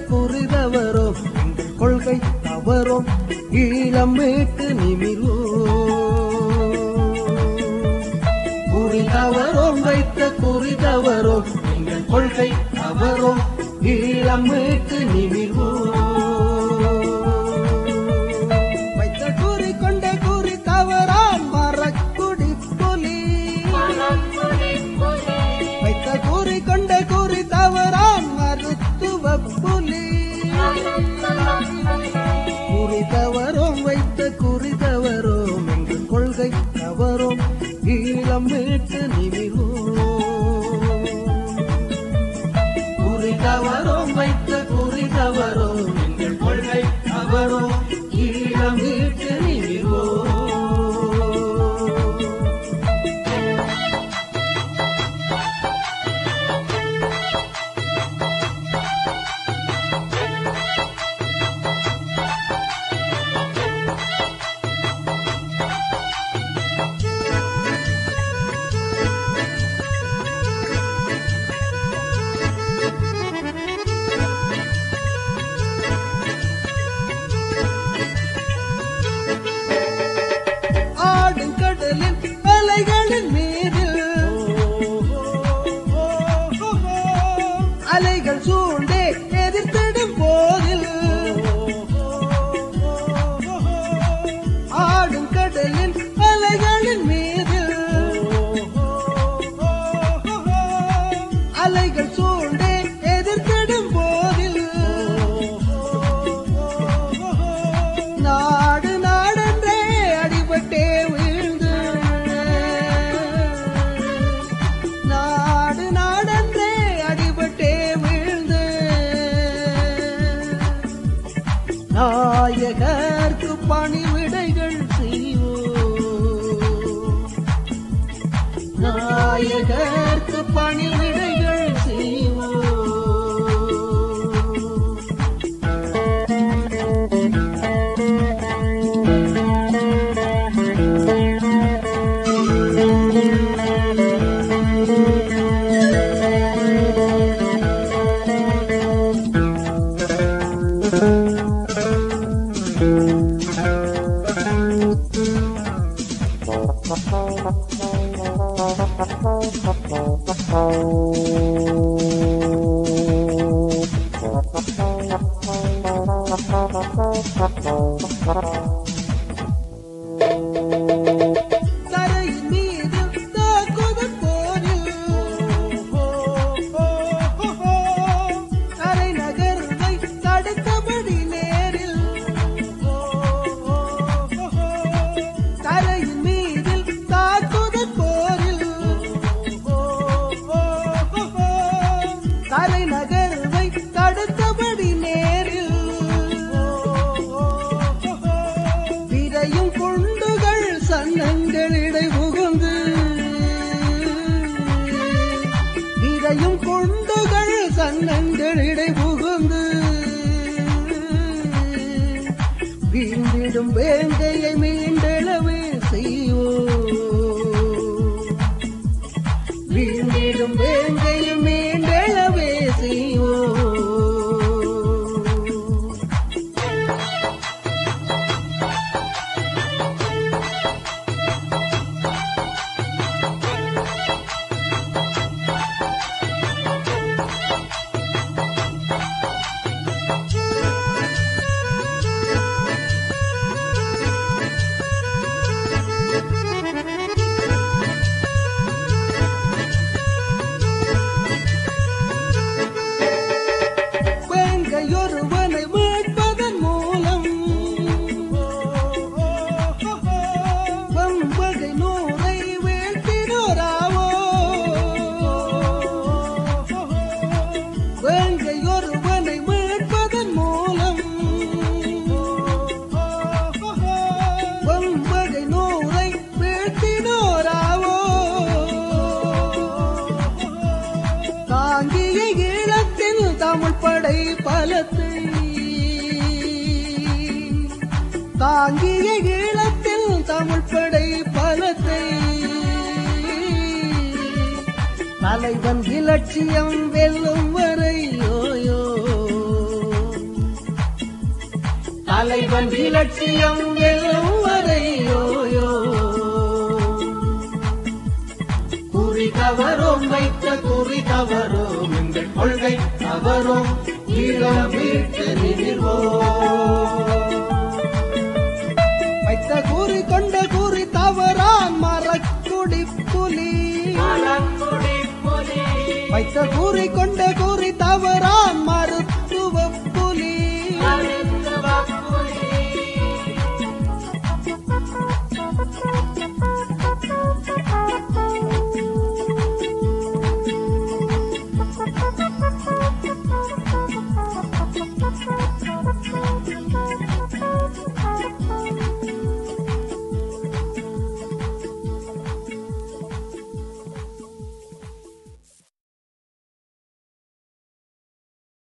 குறிதவரும் எங்கள் கொள்கை தவறும் ஈழம் மீட்டு நிமிர்வோம் குறி தவறும் வைத்த குறி தவறும் எங்கள் கொள்கை தவறும் ஈழம் மீட்டு நிமிர்வோம் வைத்த குறி கொண்ட குறி தவறான் மரக்குடி புலி வைத்த குறி கொண்ட குறி தவறான் மருத்துவ புலி குறி தவறும் வைத்த குறி தவறும் எங்கள் கொள்கை தவறும் ஈழம் மீட்டு நிமிர்வோம் குறி தவறும் வைத்த குறி தவறும் எங்கள் கொள்கை தவறும் ஈழம் மீட்டு நிமிர்வோம் ஆடும் கடலின் அலைகளின் மீது அலைகள் சூண்டே எதிர்த்திடும் போதில் ஆடும் கடலின் அலைகளின் மீது அலைகள் சூண்டே எதிர்த்திடும் போதில் நாடு நாடென்றே அடிபட்டே வீழ்ந்து நாடு நாடென்றே அடிபட்டே வீழ்ந்து நாயகர்க்கு பணிவிடைகள் செய்வோம் நாயகர்க்கு பணிவிடைகள் செய்வோம் தரையின் மீது தாக்குதல் போரில் தரை நகர்வை தடுத்தபடி நேரில் தரையின் மீதில் தாக்குதல் போரில் தரை நகர்வை தடுத்தபடி நேரில் விரையும் குண்டுகள் சன்னங்களிடை புகுந்து விரையும் குண்டுகள் சன்னங்களிடை புகுந்து வீண்டிடும் வேங்கையை மீண்டெழவே செய்வோம் வீண்டிடும் வேங்கையை மீண்டெழவே செய்வோம் வேங்கையொருவனை மீட்பதன் மூலம் வம்பகை நூறை வீழ்த்தினோராவோ வேங்கையொருவனை மீட்பதன் மூலம் வம்பகை நூறை வீழ்த்தினோராவோ தாங்கிய ஈழத்தில் தமிழ் படை பலத்தை தாங்கிய ஈழத்தில் தமிழ் படை பலத்தை தலைவன் இலட்சியம் வெல்லும் வரை யோயோ தலைவன் இலட்சியம் வெல்லும் வரை யோயோ குறி தவறோம் வைத்த குறி தவறோம் எங்கள் கொள்கை தவறோம் ஈழம் மீட்க